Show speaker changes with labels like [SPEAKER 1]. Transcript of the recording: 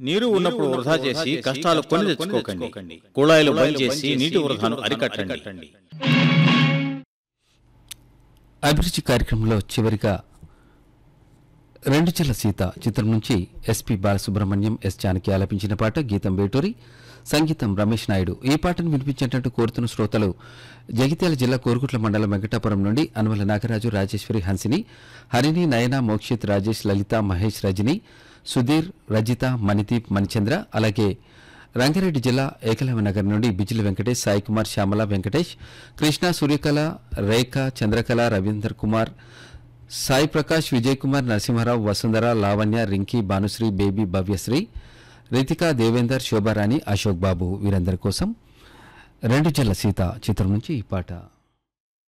[SPEAKER 1] నీరు ఉన్నప్పుడు వృధా చేసి కష్టాలు కొని తెచ్చుకోకండి కుళాయిలు బంద్ చేసి నీటి వృధాను అరికట్టండి
[SPEAKER 2] అభిరుచి కార్యక్రమంలో చివరిగా రెండు చెల్ల సీత చిత్రం నుంచి ఎస్పి బాలసుబ్రహ్మణ్యం ఎస్ జానకి ఆలపించిన పాట గీతం వేటూరి సంగీతం రమేష్ నాయుడు ఈ పాటను వినిపించేటట్టు కోరుతున్న శ్రోతలు జగిత్యాల జిల్లా కోరుకుట్ల మండలం వెంకటాపురం నుండి అనుమల నాగరాజు రాజేశ్వరి హన్సిని హరిణి నయన మోక్షిత్ రాజేష్ లలిత మహేష్ రజని సుధీర్ రజిత మణిదీప్ మణిచంద్ర అలాగే రంగారెడ్డి జిల్లా ఏకలవ్యనగర్ నుండి బిజిలి వెంకటేష్ సాయి కుమార్ శ్యామల వెంకటేష్ కృష్ణ సూర్యకళ రేఖ చంద్రకళ రవీందర్ కుమార్ సాయి ప్రకాష్ విజయ్ కుమార్ నరసింహారావు వసుంధర లావణ్య రింకీ భానుశ్రీ బేబీ భవ్యశ్రీ రితికా దేవేందర్ శోభారాణి అశోక్ బాబు వీరందరి కోసం రెండు జల్ల సీత చిత్రం నుంచి ఈ పాట